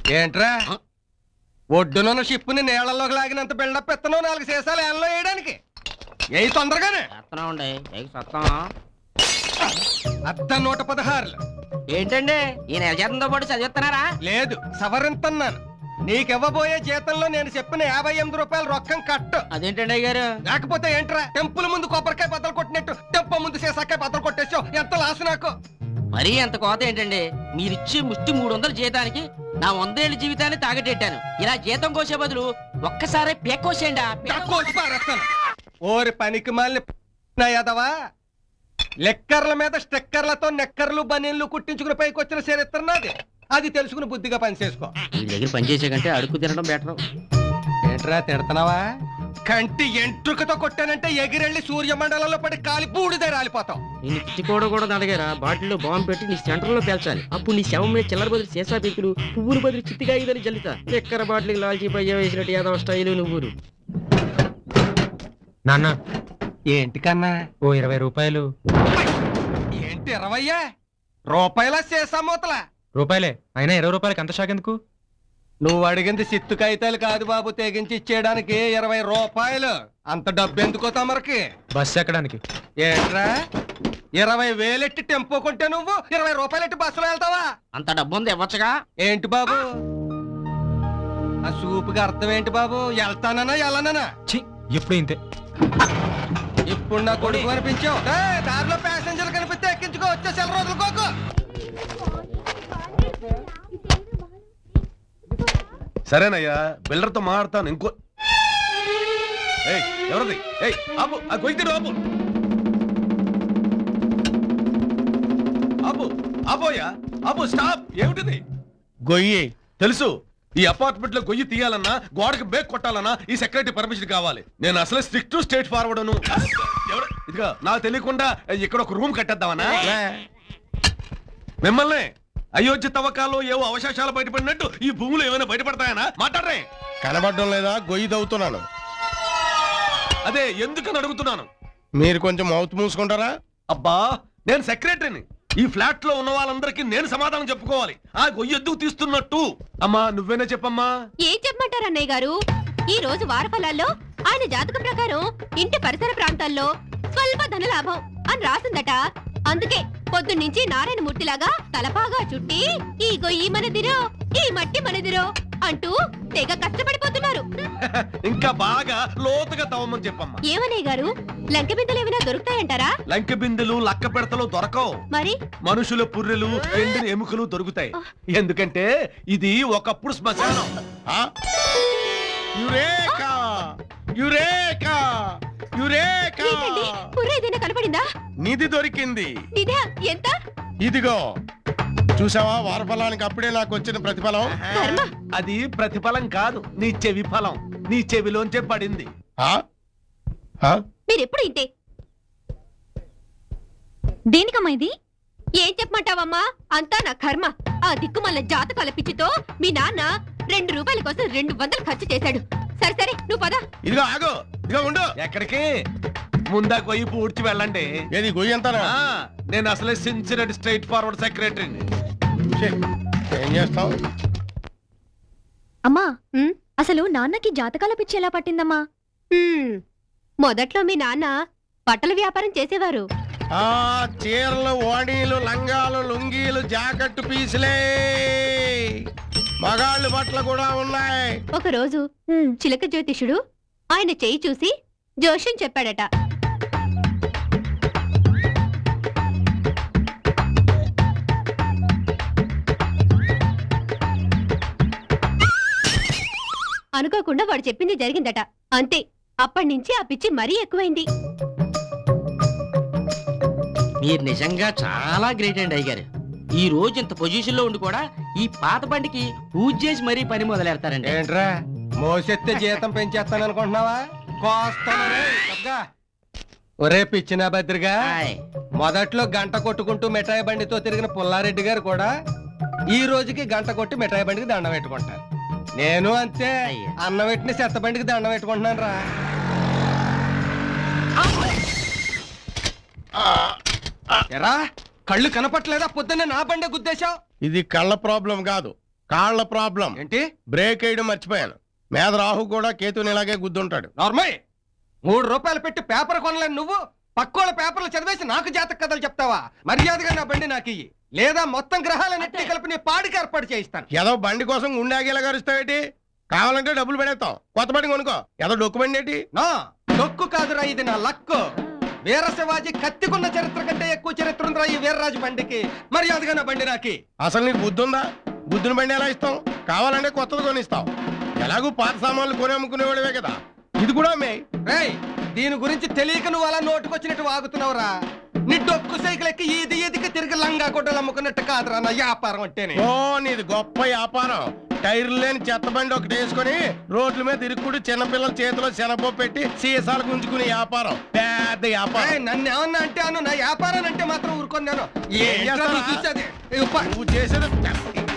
ఏంట్రా ఒడ్డునున్న షిప్పుని నీళ్ళలోకి లాగినంత బిల్డప్ ఎత్తను నాలుగు సీసాలు ఏళ్ళలో వేయడానికి ఏ తొందరగానే చేస్తున్నామండి ఏకి సత్తం అద్ద నూట పదహారులు ఏంటండి ఈ నెల జీతంతో పాటు చదివిస్తున్నారా లేదు సవరింతన్నాను నీకివ్వబోయే జీతంలో నేను చెప్పిన యాభై ఎనిమిది రూపాయలు రొక్కం కట్టు అదేంటండి అయ్య గారు లేకపోతే ఏంట్రా టెంపుల్ ముందు కొబ్బరికాయ బద్దలు కొట్టినట్టు టెంప ముందు సీసాకాయ బద్దలు కొట్టేసావు ఎంత లాసు నాకు మరీ అంత కోత ఏంటండి మీరిచ్చే ముష్టి మూడు వందల జీతానికి నా వందేళ్ల జీవితాన్ని తాగటెట్టాను ఇలా జీతం కోసే బదులు ఒక్కసారి పేకోసేయండి ఆ పే- కోసి పారేస్తాను ఓరి పనికి మాలిన యదవా లెక్కర్ల మీద స్టెక్కర్లతో నెక్కర్లు బనీన్లు కుట్టించుకుని పైకి వచ్చిన చరిత్ర నాది అది తెలుసుకుని బుద్ధిగా పని చేసుకో వీడి దగ్గర పనిచేసే కంటే అడుగు తినడం బెటర్ ఏంట్రా తిడతావా కంటి ఎంట్రుకతో కొట్టానంటే ఎగిరెళ్ళి సూర్యమండలంలో పడి కాలి బూడిదే రాలిపోతావు నేను తిట్టుకోవడం కూడా అడిగారా బాటిల్లో బాంబు పెట్టి నీ సెంటర్ లో పేల్చాలి అప్పుడు నీ శవం మీద చిల్లర బదులు చేసా పీకులు పువ్వులు బదులు చిత్తిగా ఇదని జల్లిత ఎక్కర బాటిల్ లాల్చీ పయ్య వేసినట్టు ఏదో స్టైలు నువ్వురు నాన్న ఏంటి కన్నా ఓ ఇరవై రూపాయలు ఏంటి ఇరవయ్యా రూపాయల చేసా మూతలా రూపాయలే అయినా ఇరవై రూపాయలకి అంత షాక్ ఎందుకు నువ్వు అడిగింది సిత్తు కాగితాలు కాదు బాబు తెగించి ఇచ్చేయడానికి ఇరవై రూపాయలు అంత డబ్బు ఎందుకో తమరికి బస్సు ఎక్కడానికి ఏంట్రా ఇరవై వేలెట్టి టెంపో కొంటే నువ్వు ఇరవై రూపాయలెట్టి బస్సులో వెళ్తావా అంత డబ్బు ఉంది ఇవ్వచ్చుగా ఏంటి బాబు ఆ సూపుకి అర్థం ఏంటి బాబు వెళ్తానన్నా వెళ్ళనన్నా ఛీ ఎప్పుడు ఇంతే ఇప్పుడు నా కొడుకు అనిపించావు ఏయ్, దారిలో ప్యాసింజర్ కనిపిస్తే ఎక్కించుకో వచ్చే సెల రోజులు కోకు సరేనయ్యా బిల్డర్తో మాట్లాడతాను ఇంకో ఏయ్ ఎవరిది ఏయ్ ఆపు ఆ గొయ్యి ఆపు ఆపు ఆపోయా ఆపు స్టాప్ ఏమిటిది గొయ్యి తెలుసు ఈ అపార్ట్మెంట్ లో గొయ్యి తీయాలన్నా గోడకి బేక్ కొట్టాలన్నా ఈ సెక్రటరీ పర్మిషన్ కావాలి నేను అసలే స్ట్రిక్ట్ స్టేట్ ఫార్వర్డ్ ఎవరు ఇదిగో నాకు తెలియకుండా ఇక్కడ ఒక రూమ్ కట్టేద్దామనా మిమ్మల్ని అయోధ్య తవ్వకాలు ఏవో అవశేషాలు బయటపడినట్టు ఈ భూములు ఏమైనా బయటపడతాయనా మాట్లాడరే కనబడడం లేదా గొయ్యి తవ్వుతున్నాను అదే ఎందుకని అడుగుతున్నాను మీరు కొంచెం మౌత్ మూసుకుంటారా అబ్బా నేను సెక్రటరీని ఈ ఫ్లాట్ లో ఉన్న వాళ్ళందరికీ నేను సమాధానం చెప్పుకోవాలి ఆ గొయ్యి ఎందుకు తీస్తున్నట్టు అమ్మా నువ్వేనా చెప్పమ్మా ఏం చెప్పమంటారు అన్నయ్య గారు ఈ రోజు వార ఫలాల్లో ఆయన జాతకం ప్రకారం ఇంటి పరిసర ప్రాంతాల్లో స్వల్ప ధనలాభం అని రాసిందట అందుకే పొద్దున్నుంచి నారాయణమూర్తిలాగా తలపాగా చుట్టి ఈ గొయ్యి మనదిరో ఈ మట్టి మనదిరో అంటూ తెగ కష్టపడిపోతున్నారు ఇంకా బాగా లోతుగా తవ్వమని చెప్పమ్మా ఏమన్నయ్య గారు లంకె బిందెలు ఏమైనా దొరుకుతాయంటారా లంకె బిందెలు లక్క పెడతలు దొరకవు మరి మనుషుల పుర్రెలు ఎండిన ఎముకలు దొరుకుతాయి ఎందుకంటే ఇది ఒకప్పుడు శ్మశానం ఆ? యురేకా యురేకా యురేకా ఏంటండి పుర్ర ఏదైనా కనపడిందా నిధి దొరికింది ఇదే ఎంత ఇదిగో చూసావా వారఫలానికి అప్పుడే నాకు వచ్చిన ప్రతిఫలం కర్మ అది ప్రతిఫలం కాదు నీ చెవి ఫలం నీ చెవిలోంచే పడింది ఆ? ఆ? మీరెప్పుడు ఇంతే దేనికమ్మా ఇది ఏం చెప్పమంటావమ్మా అంతా నా కర్మ ఆ దిక్కుమల్ల జాతకాల పిచ్చితో మీ నాన్న రెండు రూపాయల కోసం రెండు వందలు ఖర్చు చేశాడు సరే సరే నువ్వు పద ఇదిగో ఆగు ఇదిగో ఉండు ఎక్కడికి ముందా కొయ్యి పూడ్చి వెళ్ళండి ఏది గొయ్యి ఎంతనా ఆ, నేను అసలే సిన్సిరెడ్ స్ట్రైట్ ఫార్వర్డ్ సెక్రటరీని ఛీ, ఏం చేస్తావు అమ్మా ఉమ్, అసలు నాన్నకి జాతకాల పిచ్చి ఎలా పట్టిందమ్మా ఉమ్. మొదట్లో మీ నాన్న బట్టల వ్యాపారం చేసేవారు ఆ చీరలు ఓణీలు లంగాలు లుంగీలు జాకెట్ పీసులే మగాళ్ళు బట్టలు కూడా ఉన్నాయి ఒకరోజు చిలక జ్యోతిషుడు ఆయన చెయ్యి చూసి జోష్యం చెప్పాడట అనుకోకుండా వాడు చెప్పింది జరిగిందట అంతే అప్పటి నుంచి ఆ పిచ్చి మరీ ఎక్కువైంది మీరు నిజంగా చాలా గ్రేట్ అండి అయ్యగారు ఈ రోజు ఇంత పొజిషన్ లో ఉండి కూడా ఈ పాత బండికి పూజ చేసి మరీ పని మొదలెడతారండి ఏంట్రా మోసెత్తే జీతం పెంచేస్తాను అనుకుంటున్నావా కోస్తాను రేయ్, తప్పగా. ఒరే పిచ్చిన భద్రిగా హాయ్. మొదట్లో గంట కొట్టుకుంటూ మిఠాయి బండితో తిరిగిన పుల్లారెడ్డి గారు కూడా ఈ రోజుకి గంట కొట్టి మిఠాయి బండికి దండం పెట్టుకుంటారు నేను అంతే అయ్యా. అన్న పెట్టిన చెత్త బండికి దండం పెట్టుకుంటున్నాను రా ఎరా కళ్ళు కనపట్లేదా పొద్దున్నే నా బండే గుద్దేశావు ఇది కళ్ళ ప్రాబ్లం కాదు కాళ్ళ ప్రాబ్లం ఏంటి బ్రేక్ వేయడం మర్చిపోయాను మీద రాహు కూడా కేతుని ఇలాగే గుద్దుంటాడు నార్మల్ మూడు రూపాయలు పెట్టి పేపర్ కొనలేను నువ్వు పక్కోళ్ళ పేపర్లు చదివేసి నాకు జాతక కథలు చెప్తావా మర్యాదగా నా బండి నాకు ఇయ్యి లేదా మొత్తం గ్రహాలన్నింటినీ కలిపి నీ పాడికి ఏర్పాటు చేయిస్తాను ఏదో బండి కోసం గుండాగేలా గరుస్తావేటి కావాలంటే డబ్బులు పెడేస్తాం కొత్త బండి కొనుక్కో ఏదో డొక్కు బండి ఏంటి నా డొక్కు కాదురా ఇది నా లక్కు వీర శివాజీ కత్తికున్న చరిత్ర కంటే ఎక్కువ చరిత్ర ఉందిరా ఈ వీర్రాజు బండికి మర్యాదగా నా బండి నాకి అసలు నీకు బుద్ధి ఉందా బుద్ధిని బండి ఎలా ఇస్తాం కావాలంటే కొత్తది కొనిస్తాం ఎలాగూ పాత సామాన్లు కొని అమ్ముకునేవాడివే కదా ఇది కూడా మే రేయ్ దీని గురించి తెలియక నువ్వు అలా నోటుకొచ్చినట్టు వాగుతున్నావురా నీ డొక్కు సైకిల్ ఎక్కి ఈది ఈదికి తిరిగి లంగా గుడ్డలు అమ్ముకున్నట్టు కాదురా నా వ్యాపారం అంటేనే ఓ నీది గొప్ప వ్యాపారం టైర్లు లేని చెత్త బండి ఒకటి వేసుకొని రోడ్ల మీద తిరుగుడు చిన్నపిల్లల చేతిలో శనగపప్పు పెట్టి సీసాలు గుంజుకునే వ్యాపారం పెద్ద ఏయ్, వ్యాపారం నన్ను ఏమన్నా అంటే అను నా వ్యాపారం అంటే మాత్రం ఊరుకున్నాను ఏం చేస్తావురా? చూసేది నువ్వు చేసేది